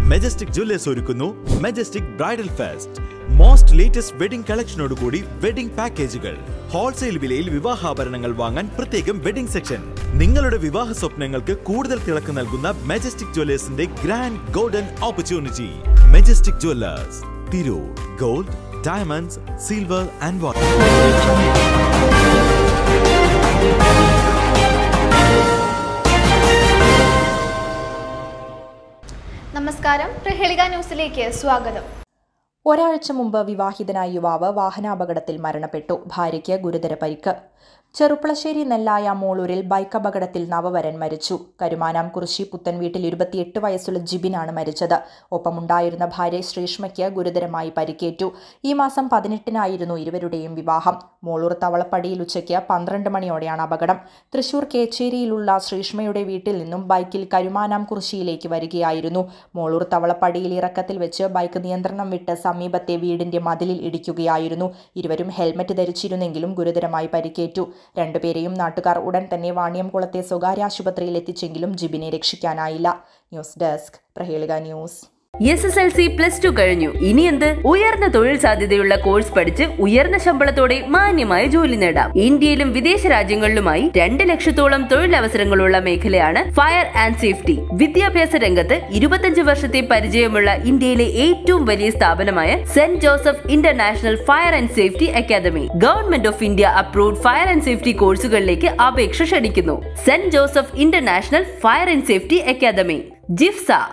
majestic jewellers ഒരുക്കുന്നു Majestic bridal fest most latest wedding കളക്ഷനോടുകൂടി wedding പാക്കേജുകൾ ഹോൾസെയിൽ വിലയിൽ വിവാഹാഭരണങ്ങൾ വാങ്ങാൻ പ്രത്യേകം വെഡിംഗ് സെക്ഷൻ നിങ്ങളുടെ വിവാഹ സ്വപ്നങ്ങൾക്ക് കൂടുതൽ തിളക്ക് നൽകുന്ന മെജസ്റ്റിക് ജ്വല്ലേഴ്സിന്റെ grand golden opportunity Majestic jewellers Tirur gold diamonds silver and water നമസ്കാരം പ്രഹേളിക ന്യൂസിലേക്ക് സ്വാഗതം ഒരാഴ്ച മുമ്പ് വിവാഹിതനായ യുവാവ് വാഹനാപകടത്തിൽ മരണപ്പെട്ടു ഭാര്യയ്ക്ക് ഗുരുതര പരിക്ക് ചെറുപ്പളശ്ശേരി നെല്ലായ മോളൂരിൽ ബൈക്ക് അപകടത്തിൽ നവവരൻ മരിച്ചു കരുമാനാം കുറിശി പുത്തൻ വീട്ടിൽ ഇരുപത്തിയെട്ട് വയസ്സുള്ള ജിബിനാണ് മരിച്ചത് ഒപ്പമുണ്ടായിരുന്ന ഭാര്യ ശ്രീഷ്മയ്ക്ക് ഗുരുതരമായി പരിക്കേറ്റു ഈ മാസം പതിനെട്ടിനായിരുന്നു ഇരുവരുടെയും വിവാഹം മോളൂർ തവളപ്പടിയിൽ ഉച്ചയ്ക്ക് പന്ത്രണ്ട് മണിയോടെയാണ് അപകടം തൃശൂർ കേച്ചേരിയിലുള്ള ശ്രീഷ്മയുടെ വീട്ടിൽ നിന്നും ബൈക്കിൽ കരുമാനാം കുറിശിയിലേക്ക് വരികയായിരുന്നു മോളൂർ തവളപ്പടിയിൽ ഇറക്കത്തിൽ വെച്ച് ബൈക്ക് നിയന്ത്രണം വിട്ട് സമീപത്തെ വീടിന്റെ മതിലിൽ ഇടിക്കുകയായിരുന്നു ഇരുവരും ഹെൽമറ്റ് ധരിച്ചിരുന്നെങ്കിലും ഗുരുതരമായി പരിക്കേറ്റു രണ്ടുപേരെയും നാട്ടുകാർ ഉടൻ തന്നെ വാണിയംകുളത്തെ സ്വകാര്യ ആശുപത്രിയിൽ എത്തിച്ചെങ്കിലും ജിബിനെ രക്ഷിക്കാനായില്ല news desk Prahelika news S S L C plus two കഴിഞ്ഞു ഇനി എന്ത് ഉയർന്ന തൊഴിൽ സാധ്യതയുള്ള കോഴ്സ് പഠിച്ച് ഉയർന്ന ശമ്പളത്തോടെ മാന്യമായ ജോലി നേടാം ഇന്ത്യയിലും വിദേശ രാജ്യങ്ങളിലുമായി രണ്ട് ലക്ഷത്തോളം തൊഴിലവസരങ്ങളുള്ള മേഖലയാണ് ഫയർ ആൻഡ് സേഫ്റ്റി വിദ്യാഭ്യാസ രംഗത്ത് ഇരുപത്തഞ്ച് വർഷത്തെ പരിചയമുള്ള ഇന്ത്യയിലെ ഏറ്റവും വലിയ സ്ഥാപനമായ Saint Joseph international fire and safety academy government of India approved fire and safety കോഴ്സുകളിലേക്ക് അപേക്ഷ ക്ഷണിക്കുന്നു Saint Joseph international fire and safety academy ജിഫ്സ